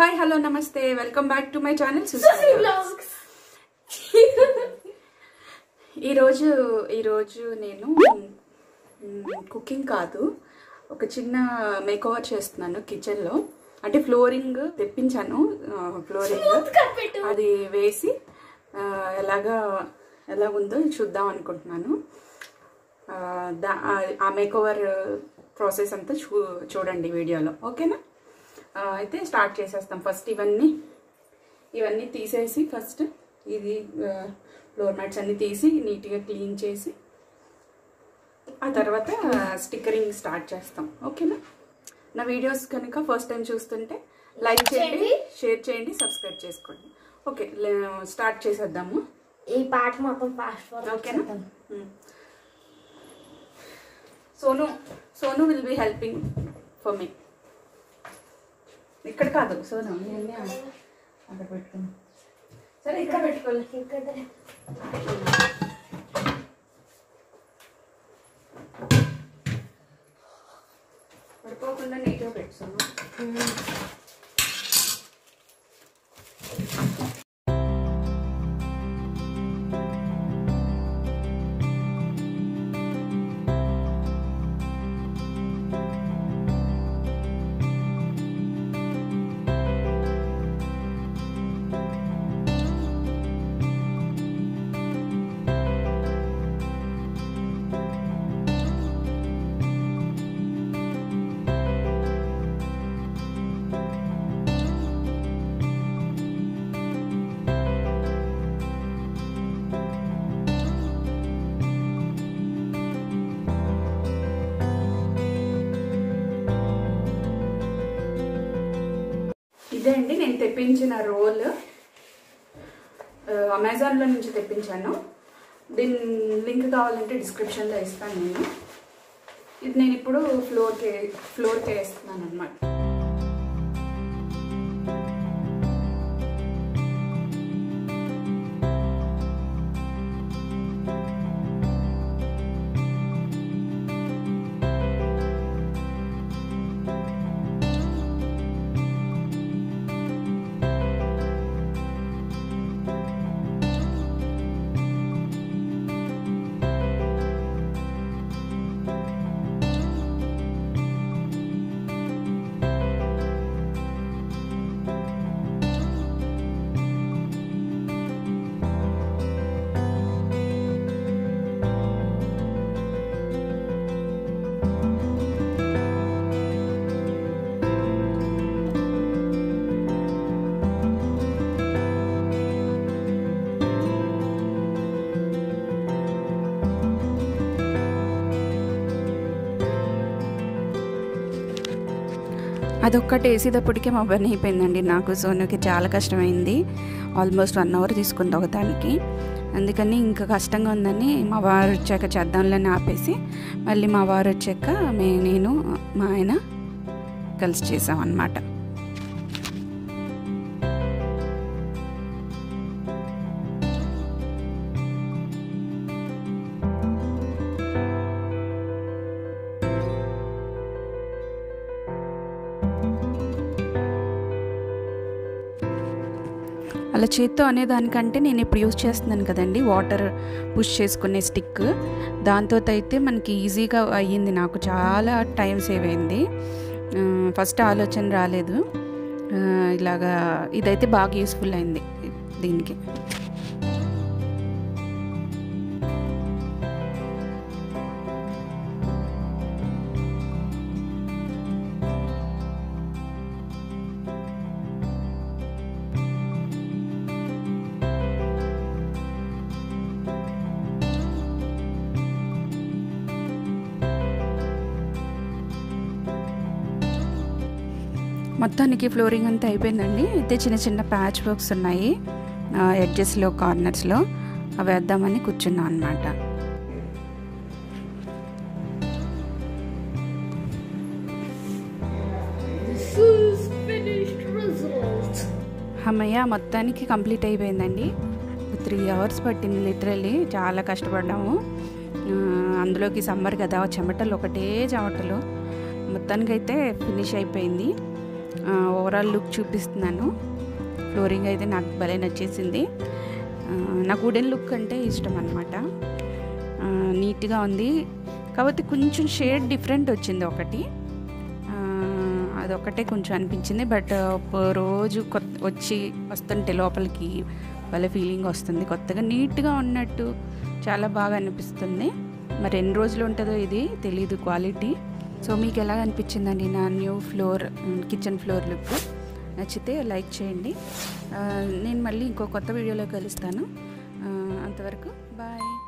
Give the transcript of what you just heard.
Hi hello namaste welcome back to my channel Susie Vlogs. ఈరోజు ఈరోజు నేను కుకింగ్ కాదు ఒక చిన్న మేకోవర్ చేస్తున్నాను కిచెన్లో అంటే ఫ్లోరింగ్ తెప్పించాను ఫ్లోరింగ్ కప్పెట్టు. అది వేసి ఆ, ఎలాగా ఎలా ఉందో చూద్దాం అనుకుంటున్నాను ఆ, దా ఆ- ఆ మేకోవర్ ప్రాసెస్ అంతా చూ చూడండి వీడియోలో ఓకేనా ఆ, అయితే స్టార్ట్ చేసేస్తాం ఫస్ట్ ఇవన్నీ ఇవన్నీ తీసేసి ఫస్ట్ ఇది ఫ్లోర్ మ్యాట్స్ అన్ని తీసి నీట్గా క్లీన్ చేసి ఆ తర్వాత స్టిక్కరింగ్ స్టార్ట్ చేస్తాం ఓకేనా నా వీడియోస్ కనుక ఫస్ట్ టైం చూస్తుంటే లైక్ చేయండి షేర్ చేయండి సబ్స్క్రైబ్ చేసుకోండి ఓకే స్టార్ట్ చేసేద్దాము ఈ పాట మొత్తం ఫాస్ట్ ఓకేనా Sonu Sonu will be helping for me ఇక్కడ కాదు సోను నేనే అక్కడ పెట్టుకున్నా సరే ఇక్కడ పెట్టుకోలే ఇక్కడ పడిపోకుండా నీట్గా పెట్టుకున్నాను ఇదే అండి నేను తెప్పించిన రోల్ అమెజాన్లో నుంచి తెప్పించాను దీని లింక్ కావాలంటే డిస్క్రిప్షన్లో ఇస్తాను నేను ఇది నేను ఇప్పుడు ఫ్లోర్కి ఫ్లోర్కి వేస్తున్నాను అనమాట అదొక్కటి వేసేటప్పటికే మా పని అయిపోయిందండి నాకు సోనుకి చాలా కష్టమైంది ఆల్మోస్ట్ వన్ అవర్ తీసుకుంది ఒకదానికి అందుకని ఇంకా కష్టంగా ఉందని మా వారు వచ్చాక చేద్దాంలని ఆపేసి మళ్ళీ మా వారు వచ్చాక మే నేను మా ఆయన కలిసి చేసామన్నమాట అలా చేత్తో అనేదానికంటే నేను ఇప్పుడు యూజ్ చేస్తున్నాను కదండి వాటర్ పుష్ చేసుకునే స్టిక్ దాంతో అయితే మనకి ఈజీగా అయ్యింది నాకు చాలా టైం సేవ్ అయింది ఆ, ఫస్ట్ ఆలోచన రాలేదు ఆ, ఇలాగా ఇదైతే బాగా యూస్ఫుల్ అయింది దీనికి మొత్తానికి ఫ్లోరింగ్ అంతా అయిపోయిందండి అయితే చిన్న చిన్న ప్యాచ్ వర్క్స్ ఉన్నాయి ఎడ్జెస్లో కార్నర్స్లో అవి వేద్దామని కూర్చున్నాం అనమాట This is finished result. అమ్మయ్య మొత్తానికి కంప్లీట్ అయిపోయిందండి త్రీ అవర్స్ పట్టింది లిటరల్లీ చాలా కష్టపడ్డాము ఆ, అందులోకి సమ్మర్ కదా చెమటలు ఒకటే చెమటలు మొత్తానికైతే ఫినిష్ అయిపోయింది ఓవరాల్ లుక్ చూపిస్తున్నాను ఫ్లోరింగ్ అయితే నాకు భలే నచ్చేసింది ఆ, నాకు వుడెన్ లుక్ అంటే ఇష్టం అనమాట నీట్గా ఉంది కాకపోతే కొంచెం షేడ్ డిఫరెంట్ వచ్చింది ఒకటి ఆ, అదొకటే కొంచెం అనిపించింది బట్ రోజు కొత్త వచ్చి వస్తుంటే లోపలికి వాళ్ళ ఫీలింగ్ వస్తుంది కొత్తగా నీట్గా ఉన్నట్టు చాలా బాగా అనిపిస్తుంది మరి ఎన్ని రోజులు ఉంటుందో ఇది తెలీదు క్వాలిటీ సో మీకు ఎలా అనిపించిందండి నా new floor kitchen floor look నచ్చితే లైక్ చేయండి ఆ, నేను మళ్ళీ ఇంకో కొత్త వీడియోలో కలుస్తాను ఆ, అంతవరకు బాయ్